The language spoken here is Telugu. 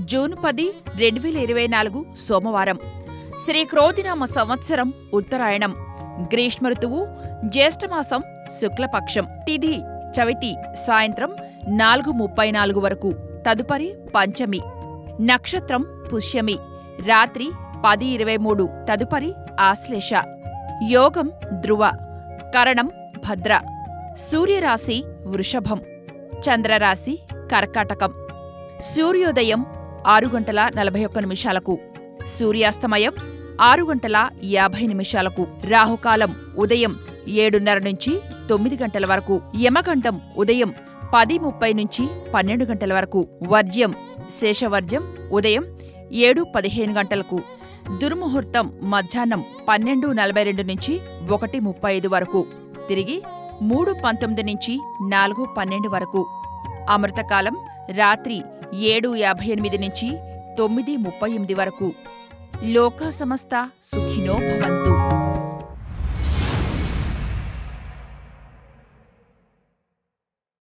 జూన్ పది రెండు వేల ఇరవై నాలుగు సోమవారం శ్రీ క్రోధినామ సంవత్సరం ఉత్తరాయణం గ్రీష్మ ఋతువు జ్యేష్ఠమాసం శుక్లపక్షం తిథి చవితి సాయంత్రం నాలుగు ముప్పై నాలుగు వరకు తదుపరి పంచమి నక్షత్రం పుష్యమి రాత్రి పది ఇరవై మూడు తదుపరి ఆశ్లేష యోగం ధ్రువ కరణం భద్ర సూర్యరాశి వృషభం చంద్రరాశి కర్కాటకం సూర్యోదయం ఆరు గంటల నలభై ఒక్క నిమిషాలకు సూర్యాస్తమయం ఆరు గంటల యాభై నిమిషాలకు రాహుకాలం ఉదయం ఏడున్నర నుంచి తొమ్మిది గంటల వరకు యమగండం ఉదయం పది ముప్పై నుంచి పన్నెండు గంటల వరకు వర్జ్యం శేషవర్జ్యం ఉదయం ఏడు పదిహేను గంటలకు దుర్ముహూర్తం మధ్యాహ్నం పన్నెండు నలభై రెండు నుంచి ఒకటి ముప్పై ఐదు వరకు తిరిగి మూడు పంతొమ్మిది నుంచి నాలుగు పన్నెండు వరకు అమృతకాలం రాత్రి ఏడు యాభై ఎనిమిది నుంచి తొమ్మిది ముప్పై ఎనిమిది వరకు లోకా సమస్త సుఖినో భవంతు